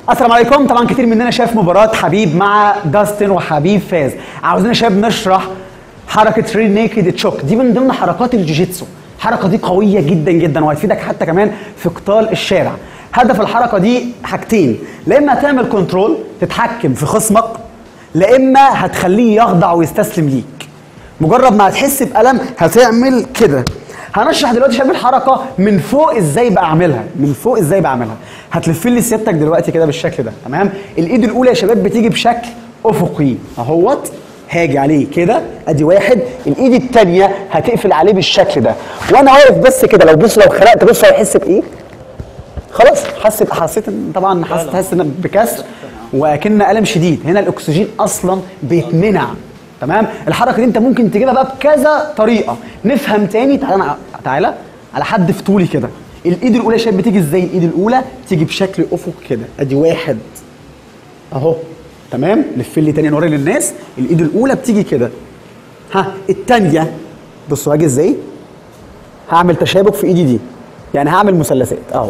السلام عليكم طبعا كتير مننا شاف مباراة حبيب مع داستن وحبيب فاز عاوزين يا شباب نشرح حركة ريل نيكد تشوك دي من ضمن حركات الجوجيتسو الحركة دي قوية جدا جدا وهتفيدك حتى كمان في قتال الشارع هدف الحركة دي حاجتين لا اما تعمل كنترول تتحكم في خصمك لا اما هتخليه يخضع ويستسلم ليك مجرد ما هتحس بألم هتعمل كده هنشرح دلوقتي يا شباب الحركه من فوق ازاي بعملها من فوق ازاي بعملها هتلف لي سيادتك دلوقتي كده بالشكل ده تمام الايد الاولى يا شباب بتيجي بشكل افقي اهوت هاجي عليه كده ادي واحد الايد الثانيه هتقفل عليه بالشكل ده وانا واقف بس كده لو بص لو خلقت بص هيحس بايه خلاص حس حسيت ان طبعا حسيت حاسس ان بكسر واكن الم شديد هنا الاكسجين اصلا بيتمنع تمام الحركه دي انت ممكن تجيبها بقى بكذا طريقه نفهم تاني تعالى أنا- تعالى على حد في طولي كده الايد الاولى يا شباب بتيجي ازاي الايد الاولى تيجي بشكل افق كده ادي واحد اهو تمام لف لي تاني نوري للناس الايد الاولى بتيجي كده ها الثانيه بصوا هاجي ازاي هعمل تشابك في ايدي دي يعني هعمل مثلثات اهو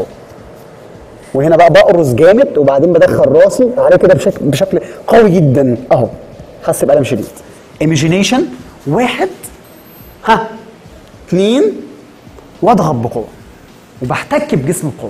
وهنا بقى بقرص جامد وبعدين بدخل راسي عليه كده بشكل بشكل قوي جدا اهو حس بألم شديد ايميجينيشن واحد ها اثنين واضغط بقوه وبحتك بجسم بقوه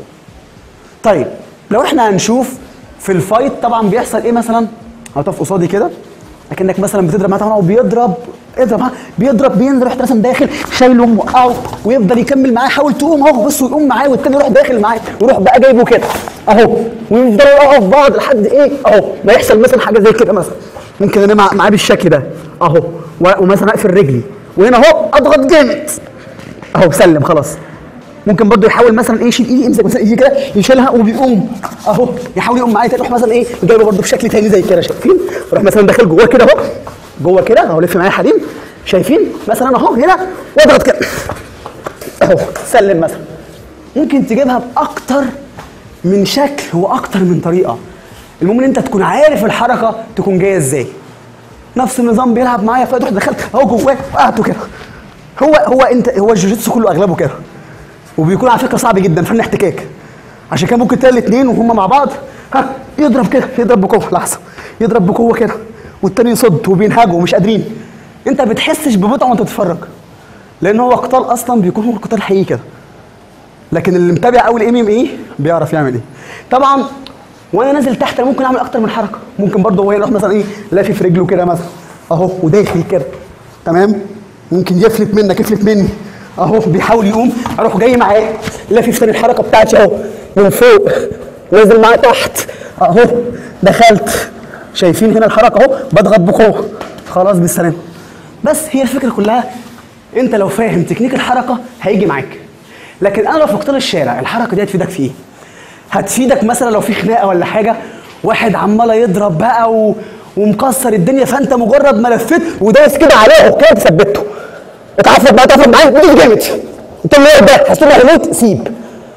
طيب لو احنا هنشوف في الفايت طبعا بيحصل ايه مثلا هتقف قصادي كده اكنك مثلا بتضرب معاه طبعا هو بيضرب اضرب ها بيضرب بينزل رحت مثلا داخل شايله موقعه ويفضل يكمل معاه حاول تقوم اهو بص ويقوم معاه والتاني يروح داخل معاه ويروح بقى جايبه كده اهو ويفضلوا يقعوا في بعض لحد ايه اهو ما يحصل مثلا حاجه زي كده مثلا ممكن انا مع- معاه بالشكل ده اهو و- ومثلا اقفل رجلي وهنا اهو اضغط جامد اهو سلم خلاص ممكن برضه يحاول مثلا ايه يشيل ايدي يمسك مثلا ايدي كده يشيلها وبيقوم اهو يحاول يقوم معايا تاني يروح مثلا ايه جايبه برضه بشكل تاني زي كده شايفين يروح مثلا داخل جواه كده اهو جوه كده اهو لف معايا حليم شايفين مثلا اهو هنا واضغط كده اهو سلم مثلا ممكن تجيبها باكتر من شكل واكتر من طريقه المهم ان انت تكون عارف الحركه تكون جايه ازاي نفس النظام بيلعب معايا فتروح دخلت اهو جواه وقعته كده هو هو انت هو الجوجيتسو كله اغلبه كده وبيكون على فكره صعب جدا فن احتكاك عشان كده ممكن تلاقي الاثنين وهم مع بعض ها يضرب كده يضرب بقوه لحظه يضرب بقوه كده والتاني يصد وبينهجوا ومش قادرين انت ما بتحسش بمتعه وانت بتتفرج لان هو قتال اصلا بيكون هو قتال حقيقي كده لكن اللي متابع قوي الام ام ايه بيعرف يعمل ايه طبعا وانا نازل تحت انا ممكن اعمل اكتر من حركه ممكن برضه هو يروح مثلا ايه لافف رجله كده مثلا اهو وداخل كده تمام ممكن يفلت منك يفلت مني اهو بيحاول يقوم اروح جاي معاه لافف تاني الحركه بتاعتي اهو من فوق نازل معاه تحت اهو دخلت شايفين هنا الحركه اهو بضغط بقوه خلاص بالسلامه بس هي الفكره كلها انت لو فاهم تكنيك الحركه هيجي معاك لكن انا لو في قتال الشارع الحركه دي هتفيدك في ايه؟ هتفيدك مثلا لو في خناقه ولا حاجه واحد عمال يضرب بقى و... ومكسر الدنيا فانت مجرد ما لفيت ودايس كده عليه كده ثبته اتعفرت بقى اتعفرت معاه دوس جامد انت اللي واقف ده هتقول له هيموت سيب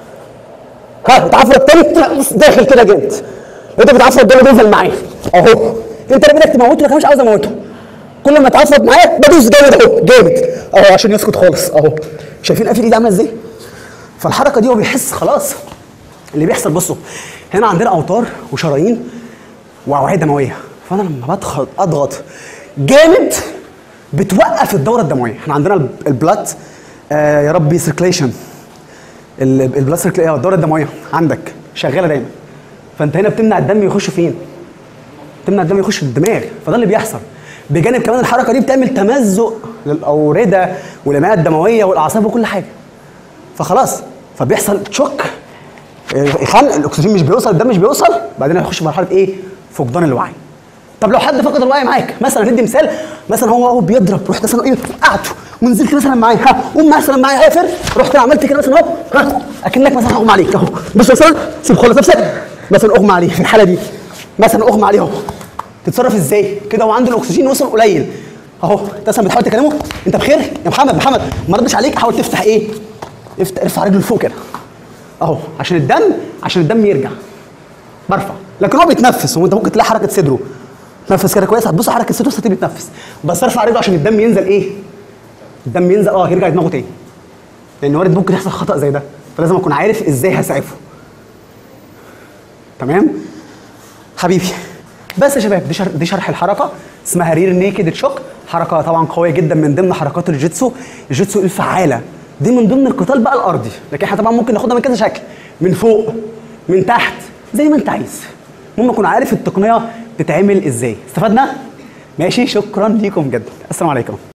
ها اتعفرت تاني داخل كده جامد انت بتعفرت ده بينزل معاه اهو انت اللي بدك تموته لكن مش عاوز اموته كل ما اتعفرت معاه بدوس جامد اهو جامد اهو عشان يسكت خالص اهو شايفين قافل ايدي عامله ازاي؟ فالحركه دي هو بيحس خلاص اللي بيحصل بصوا هنا عندنا اوتار وشرايين واوعيه دمويه فانا لما بدخل اضغط جامد بتوقف الدوره الدمويه احنا عندنا الب- البلاد آه يا ربي سيركليشن البلاد سيركليشن الدوره الدمويه عندك شغاله دايما فانت هنا بتمنع الدم يخش فين؟ تمنع الدم يخش الدماغ فده اللي بيحصل بجانب كمان الحركه دي بتعمل تمزق للاورده والامعاء الدمويه والاعصاب وكل حاجه فخلاص فبيحصل تشوك خنق الاكسجين مش بيوصل الدم مش بيوصل بعدين هيخش في مرحله ايه فقدان الوعي طب لو حد فقد الوعي معاك مثلا ندي مثال مثلا هو هو بيضرب رحت مثلا ايه وقعته ونزلت مثلا معاه ها قوم مثلا معايا قافر رحت عملت كده مثلا اهو ها اكنك مثلا اغمى عليك اهو بص مثلا سيب خالص نفسك مثلا اغمى عليه في الحاله دي مثلا اغمى عليه اهو تتصرف ازاي كده وعنده الاكسجين وصل قليل اهو انت مثلا بتحاول تكلمه انت بخير يا محمد محمد ما ردش عليك حاول تفتح ايه افتح ارفع رجله لفوق كده اهو عشان الدم عشان الدم يرجع برفع لكن هو بيتنفس وانت ممكن تلاقي حركه صدره تنفس كده كويس هتبص حركه صدره هتبتدي بيتنفس بس ارفع رجله عشان الدم ينزل ايه الدم ينزل اه يرجع دماغه تاني لان وارد ممكن يحصل خطا زي ده فلازم اكون عارف ازاي هسعفه تمام حبيبي بس يا شباب دي, شر... دي شرح الحركه اسمها رير نيكد تشوك حركه طبعا قويه جدا من ضمن حركات الجيتسو الجيتسو الفعاله دي من ضمن القتال بقى الارضي لكن احنا طبعا ممكن ناخدها من كذا شكل من فوق من تحت زي ما انت عايز المهم اكون عارف التقنيه بتتعمل ازاي استفدنا ماشي شكرا ليكم جدا السلام عليكم